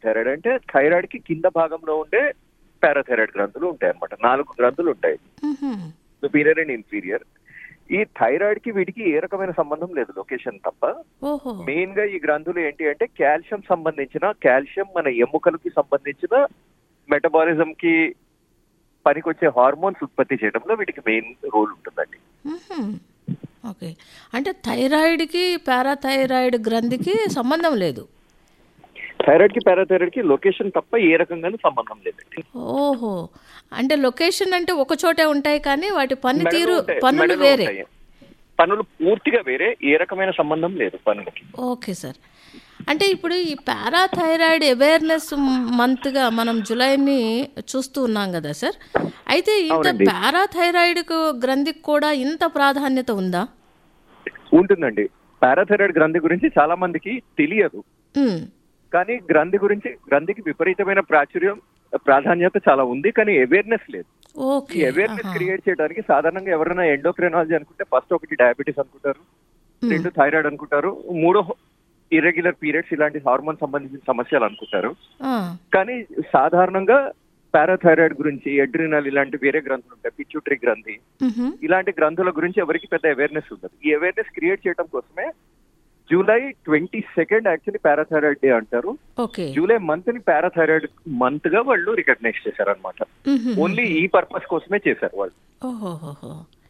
Parathyroid అంటే thyroid కి కింద భాగంలో ఉండే పారాథైరాయిడ్ గ్రంథులు ఉంటాయి అన్నమాట నాలుగు గ్రంథులు ఉంటాయి మ్మ్హ్మ్. సుపీరియర్ అండ్ ఇన్ఫీరియర్ ఈ థైరాయిడ్ కి వీటికి ఏ రకమైన సంబంధం లేదు లొకేషన్ తప్ప ఓహో మెయిన్ గా ఈ గ్రంథులు ఏంటి అంటే కాల్షియం సంబంధించిన కాల్షియం మన ఎముకలకి సంబంధించిన మెటబాలిజం కి పనికొచ్చే హార్మోన్స్ ఉత్పత్తి చేయడంలో వీటికి మెయిన్ రోల్ ఉంటుందండి మ్మ్హ్మ్. ఓకే అంటే థైరాయిడ్కి పారాథైరాయిడ్ గ్రంథికి సంబంధం లేదు థైరాయిడ్ కి పారాథైరాయిడ్ కి లొకేషన్ తప్ప ఏ రకంగానూ సంబంధం లేదండి ఓహో అంటే లొకేషన్ అంటే ఒక చోటే ఉంటాయి కానీ వాటి పనితీరు మెడలో ఉంటాయి, పనులు మెడలో వేరే ఉంటాయి. పనులు పూర్తిగా వేరే ఏ రకమైన సంబంధం లేదు పనులకి ఓకే సార్ అంటే ఇప్పుడు ఈ పారాథైరాయిడ్ అవేర్నెస్ మంత్గా మనం జూలైని చూస్తూ ఉన్నాం కదా సార్ అయితే ఇంత అవునండి. పారాథైరాయిడ్ గ్రంథికి కూడా ఇంత ప్రాధాన్యత ఉందా ఉంటుందండి పారాథైరాయిడ్ గ్రంథి గురించి చాలా మందికి తెలియదు ఉమ్, కానీ గ్రంథి గురించి గ్రంథికి విపరీతమైన ప్రాచుర్యం ప్రాధాన్యత చాలా ఉంది కానీ అవేర్నెస్ లేదు ఈ ఓకే అవేర్నెస్ ఆహా. క్రియేట్ చేయడానికి సాధారణంగా ఎవరైనా ఎండోక్రైనాలజీ అనుకుంటే ఫస్ట్ ఒకటి డయాబెటీస్ అనుకుంటారు రెండు థైరాయిడ్ అనుకుంటారు మూడో ఇర్రెగ్యులర్ పీరియడ్స్ ఇలాంటి హార్మోన్ సంబంధించిన సమస్యలు అనుకుంటారు ఆ, కానీ సాధారణంగా పారాథైరాయిడ్ గురించి ఎడ్రినల్ ఇలాంటి వేరే గ్రంథులు ఉంటాయి పిచ్యూటరీ గ్రంథి మ్హూ. ఇలాంటి గ్రంథుల గురించి ఎవరికి పెద్ద అవేర్నెస్ ఉండదు ఈ అవేర్నెస్ క్రియేట్ చేయడం కోసమే July twenty second actually parathyroid day అంటారు ఓకే జూలై మంత్ ని పారాథైరాయిడ్ మంత్ గా వాళ్ళు రికగ్నైజ్ చేశారనమాట మ్హూ. ఓన్లీ ఈ పర్పస్ కోసమే చేశారు వాళ్ళు ఓహోహోహో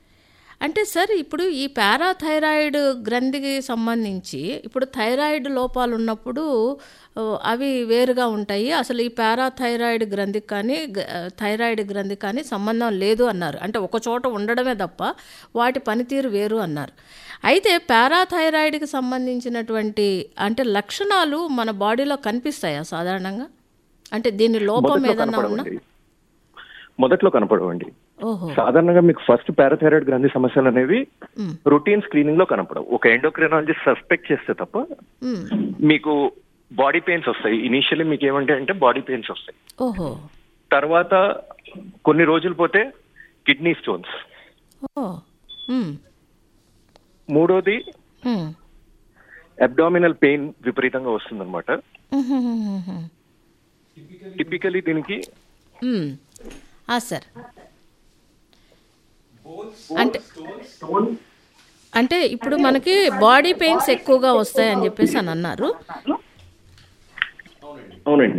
అంటే సార్ ఇప్పుడు ఈ పారాథైరాయిడ్ గ్రంథికి సంబంధించి ఇప్పుడు థైరాయిడ్ లోపాలు ఉన్నప్పుడు ఓ, అవి వేరుగా ఉంటాయి అసలు ఈ పారాథైరాయిడ్ గ్రంథికి కానీ గ- థైరాయిడ్ గ్రంథికి కానీ సంబంధం లేదు అన్నారు అంటే ఒక చోట ఉండడమే తప్ప వాటి పనితీరు వేరు అన్నారు అయితే పారాథైరాయిడ్కి సంబంధించినటువంటి అంటే లక్షణాలు మన బాడీలో కనిపిస్తాయా సాధారణంగా అంటే దీని లోపం మొదట్లో ఏదన్నా ఉన్నా కనపడవండి మొదట్లో కనపడవండి ఓహో సాధారణంగా మీకు ఫస్ట్ పారాథైరాయిడ్ గ్రంథి సమస్యలు అనేవి మ్, రొటీన్ స్క్రీనింగ్ లో కనపడవు ఒక ఎండోక్రైనాలజిస్ట్ సస్పెక్ట్ చేస్తే తప్ప మ్. మీకు బాడీ పెయిన్స్ వస్తాయి ఇనీషియల్లీ మీకు ఏమంటే అంటే బాడీ పెయిన్స్ వస్తాయి ఓహో తర్వాత కొన్ని రోజులు పోతే కిడ్నీ స్టోన్స్ ఓ మ్, మూడోది మ్. అబ్డామినల్ పెయిన్ విపరీతంగా వస్తుందన్నమాట మ్మ్. టిపికలీ దీనికి మ్మ్. ఆ సార్ అంటే అంటే ఇప్పుడు మనకి బాడీ పెయిన్స్ ఎక్కువగా వస్తాయని చెప్పేసి అని అన్నారు అవునండి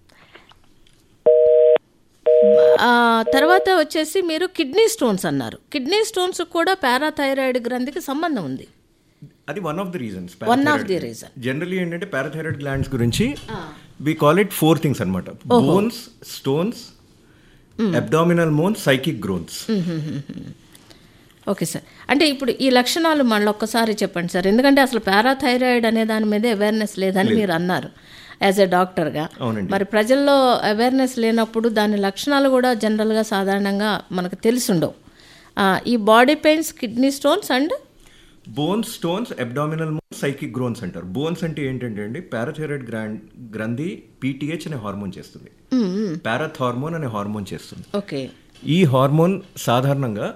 ఆ, తర్వాత వచ్చేసి మీరు కిడ్నీ స్టోన్స్ అన్నారు కిడ్నీ స్టోన్స్ కూడా పారాథైరాయిడ్ గ్రంథికి సంబంధం ఉంది అది one of the reasons one of the reason generally ఏంటంటే పారాథైరాయిడ్ గ్లాండ్స్ గురించి we call it four things అనమాట bones stones abdominal moans psychic groans okay sir అంటే ఇప్పుడు ఈ లక్షణాలు మళ్ళీ ఒక్కసారి చెప్పండి సార్ ఎందుకంటే అసలు పారాథైరాయిడ్ అనే దాని మీద అవేర్నెస్ లేదని మీరు అన్నారు యాజ్ ఎ డాక్టర్గా అవునండి. మరి ప్రజల్లో అవేర్నెస్ లేనప్పుడు దాని లక్షణాలు కూడా జనరల్గా సాధారణంగా మనకు తెలిసి ఉండవు ఆ, ఈ body pains kidney stones and bones stones abdominal moans psychic groans అంటారు బోన్స్ అంటే ఏంటంటే అండి పారాథైరాయిడ్ గ్రాండ్ గ్రంథి పీటీహెచ్ అనే హార్మోన్ చేస్తుంది పారాథ్ హార్మోన్ అనే హార్మోన్ చేస్తుంది ఓకే ఈ హార్మోన్ సాధారణంగా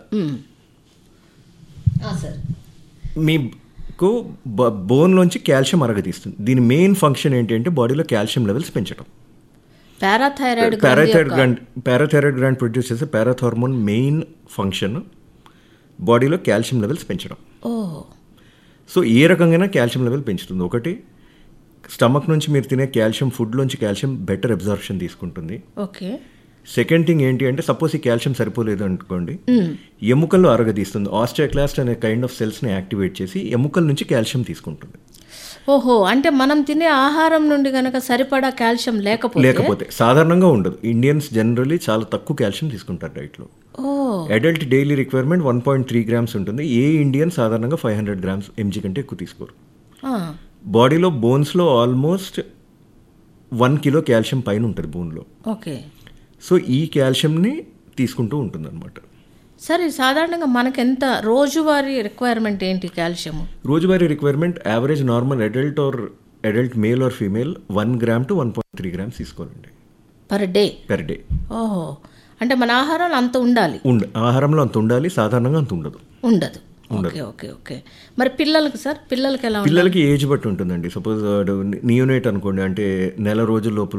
సార్ మీకు బ- బోన్లోంచి కాల్షియం అరగదీస్తుంది దీని మెయిన్ ఫంక్షన్ ఏంటంటే బాడీలో కాల్షియం లెవెల్స్ పెంచడం parathyroid parathyroid gland parathyroid gland produce చేసే పారాథ్ హార్మోన్ మెయిన్ ఫంక్షన్ బాడీలో కాల్షియం లెవెల్స్ పెంచడం ఓ సో ఏ రకంగా కాల్షియం లెవెల్ పెంచుతుంది ఒకటి స్టమక్ నుంచి మీరు తినే కాల్షియం ఫుడ్లోంచి కాల్షియం బెటర్ అబ్జార్ప్షన్ తీసుకుంటుంది ఓకే సెకండ్ థింగ్ ఏంటి అంటే సపోజ్ ఈ కాల్షియం సరిపోలేదు అనుకోండి ఎముకల్లో అరగదీస్తుంది ఆస్ట్రాక్లాస్ట్ అనే కైండ్ ఆఫ్ సెల్స్ని యాక్టివేట్ చేసి ఎముకల నుంచి కాల్షియం తీసుకుంటుంది ఓహో అంటే మనం తినే ఆహారం నుండి గనక సరిపడా కాల్షియం లేకపోతే లేకపోతే సాధారణంగా ఉండదు ఇండియన్స్ జనరలీ చాలా తక్కువ కాల్షియం తీసుకుంటారు డైట్లో ఓ adult daily requirement one point three grams ఉంటుంది ఏ ఇండియన్ సాధారణంగా ఫైవ్ హండ్రెడ్ గ్రామ్స్ ఎంజీ కంటే ఎక్కువ తీసుకోరు ఆ, బాడీలో బోన్స్లో ఆల్మోస్ట్ వన్ కిలో కాల్షియం పైన ఉంటుంది బోన్లో ఓకే సో ఈ కాల్షియంని తీసుకుంటూ ఉంటుంది అనమాట సరే సాధారణంగా మనకెంత రోజువారీ రిక్వైర్మెంట్ ఏంటి కాల్షియం రోజువారీ requirement average normal adult or adult male or female one gram to one point three grams తీసుకోవాలండి పర్ డే పెర్ డే ఓహో అంటే మన ఆహారం అంత ఉండాలి ఉండ ఆహారంలో అంత ఉండాలి సాధారణంగా అంత ఉండదు ఉండదు ఓకే ఓకే ఓకే మరి పిల్లలకు సార్ పిల్లలకి ఎలా ఉండాలి పిల్లలకి ఏజ్ బట్టి ఉంటుందండి సపోజ్ నియోనేట్ అనుకోండి అంటే నెల రోజుల లోపల